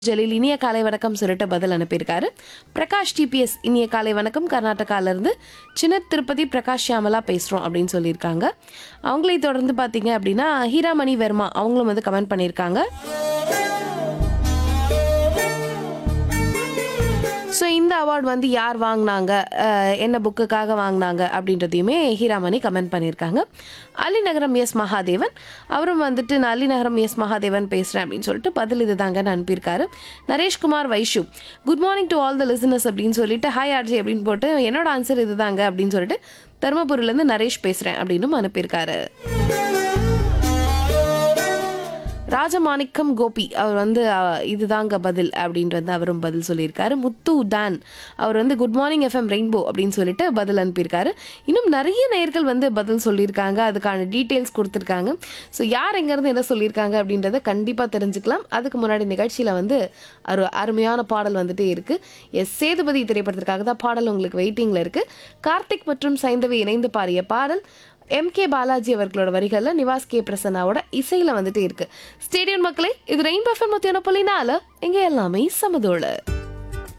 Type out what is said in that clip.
ஜலீல் இனிய காலை வணக்கம் சொல்லிட்டு பதில் அனுப்பியிருக்காரு பிரகாஷ் டிபிஎஸ் இனிய காலை வணக்கம் கர்நாடகால இருந்து சின்ன திருப்பதி பிரகாஷ் ஷியாமலா பேசுகிறோம் அப்படின்னு சொல்லியிருக்காங்க அவங்களை தொடர்ந்து பார்த்தீங்க அப்படின்னா ஹீராமணி வர்மா அவங்களும் வந்து கமெண்ட் பண்ணியிருக்காங்க ஸோ இந்த அவார்டு வந்து யார் வாங்கினாங்க அஹ், என்ன புக்குக்காக வாங்கினாங்க அப்படின்றதையுமே ஹீராமணி கமெண்ட் பண்ணியிருக்காங்க அலிநகரம் எஸ் மகாதேவன் அவரும் வந்துட்டு நான் அலிநகரம் எஸ் மகாதேவன் பேசுகிறேன் அப்படின்னு சொல்லிட்டு பதில் இது தாங்கன்னு அனுப்பியிருக்காரு Nareshkumar Vaishu good morning to all the listeners அப்படின்னு சொல்லிட்டு ஹாய் ஆர்ஜி அப்படின்னு போட்டு என்னோட ஆன்சர் இது தாங்க அப்படின்னு சொல்லிட்டு தருமபுரியிலேருந்து நரேஷ் பேசுகிறேன் அப்படின்னும் அனுப்பியிருக்காரு ராஜமாணிக்கம் கோபி அவர் வந்து அஹ், இதுதாங்க பதில் அப்படின்ட்டு வந்து அவரும் பதில் சொல்லியிருக்காரு முத்து டான் அவர் வந்து குட் மார்னிங் எஃப்எம் ரெயின்போ அப்படின்னு சொல்லிட்டு பதில் அனுப்பியிருக்காரு இன்னும் நிறைய நேயர்கள் வந்து பதில் சொல்லியிருக்காங்க அதுக்கான டீட்டெயில்ஸ் கொடுத்துருக்காங்க ஸோ யார் எங்கேருந்து என்ன சொல்லியிருக்காங்க அப்படின்றத கண்டிப்பாக தெரிஞ்சுக்கலாம் அதுக்கு முன்னாடி நிகழ்ச்சியில் வந்து ஒரு அருமையான பாடல் வந்துட்டே இருக்கு எஸ் சேதுபதி திரைப்படத்திற்காக தான் பாடல் உங்களுக்கு வெயிட்டிங்கில் இருக்கு கார்த்திக் மற்றும் சைந்தவி இணைந்து பாடிய பாடல் எம் கே பாலாஜி அவர்களோட வரிகளில் நிவாஸ் கே பிரசன்னாவோட இசையில் வந்துட்டு இருக்கு ஸ்டேடியம் மக்களே இது ரெயின் பஃபன் மத்தியான புள்ளினால இங்கே எல்லாமே சமதோள